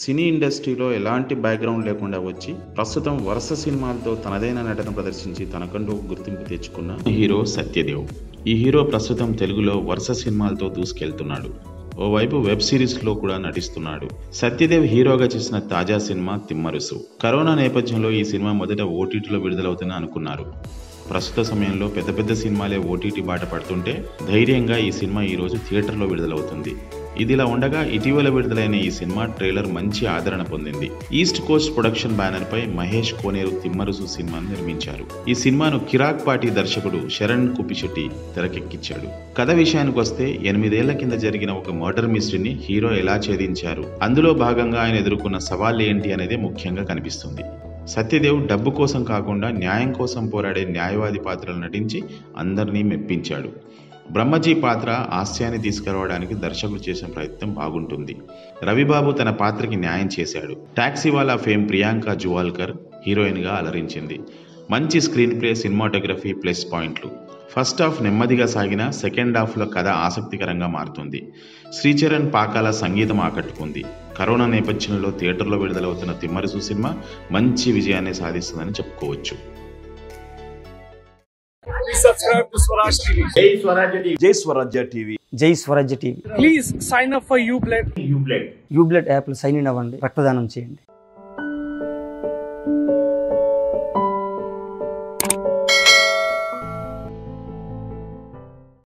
సినీ ఇండస్ట్రీలో ఎలాంటి బ్యాక్గ్రౌండ్ లేకుండా వచ్చి ప్రస్తుతం వరుస సినిమాలతో తనదైన నటన ప్రదర్శించి తనకంటూ ఒక గుర్తింపు తెచ్చుకున్న హీరో సత్యదేవ్ ఈ హీరో ప్రస్తుతం తెలుగులో వరుస సినిమాలతో దూసుకెళ్తున్నాడు ఓవైపు వెబ్ సిరీస్లో కూడా నటిస్తున్నాడు సత్యదేవ్ హీరోగా చేసిన తాజా సినిమా తిమ్మరుసు కరోనా నేపథ్యంలో ఈ సినిమా మొదట ఓటీటీలో విడుదలవుతుందని అనుకున్నారు ప్రస్తుత సమయంలో పెద్ద పెద్ద సినిమాలే ఓటీటీ బాట పడుతుంటే ధైర్యంగా ఈ సినిమా ఈరోజు థియేటర్లో విడుదలవుతుంది ఇదిలా ఉండగా ఇటీవల విడుదలైన ఈ సినిమా ట్రైలర్ మంచి ఆదరణ పొందింది ఈస్ట్ కోస్ట్ ప్రొడక్షన్ బ్యానర్ పై మహేష్ కోనేరు తిమ్మరుసు సినిమాను నిర్మించారు ఈ సినిమాను కిరాక్ పాటి దర్శకుడు శరణ్ కుపిశెట్టి తెరకెక్కించాడు కథ విషయానికి వస్తే ఎనిమిదేళ్ల కింద జరిగిన ఒక మర్డర్ మిస్టరీని హీరో ఎలా ఛేదించారు అందులో భాగంగా ఆయన ఎదుర్కొన్న సవాళ్ళు ఏంటి అనేది ముఖ్యంగా కనిపిస్తుంది సత్యదేవ్ డబ్బు కోసం కాకుండా న్యాయం కోసం పోరాడే న్యాయవాది పాత్రలు నటించి అందరినీ మెప్పించాడు బ్రహ్మజీ పాత్ర హాస్యాన్ని తీసుకురావడానికి దర్శకుడు చేసిన ప్రయత్నం బాగుంటుంది రవిబాబు తన పాత్రకి న్యాయం చేశాడు టాక్సీ వాళ్ళ ఫేమ్ ప్రియాంక జువాల్కర్ హీరోయిన్గా అలరించింది మంచి స్క్రీన్ ప్లే సినిమాటోగ్రఫీ ప్లస్ పాయింట్లు ఫస్ట్ హాఫ్ నెమ్మదిగా సాగిన సెకండ్ హాఫ్లో కథ ఆసక్తికరంగా మారుతుంది శ్రీచరణ్ పాకాల సంగీతం ఆకట్టుకుంది కరోనా నేపథ్యంలో థియేటర్లో విడుదలవుతున్న తిమ్మరసు సినిమా మంచి విజయాన్ని సాధిస్తుందని చెప్పుకోవచ్చు Please subscribe to Swaraj TV. జై స్వరాజ్య టీవీ జై స్వరాజ్య టీవీ జై Swarajya TV Please sign up for Ublade. Ublade Ublade యాప్లో సైన్ ఇన్ అవ్వండి రక్తదానం చేయండి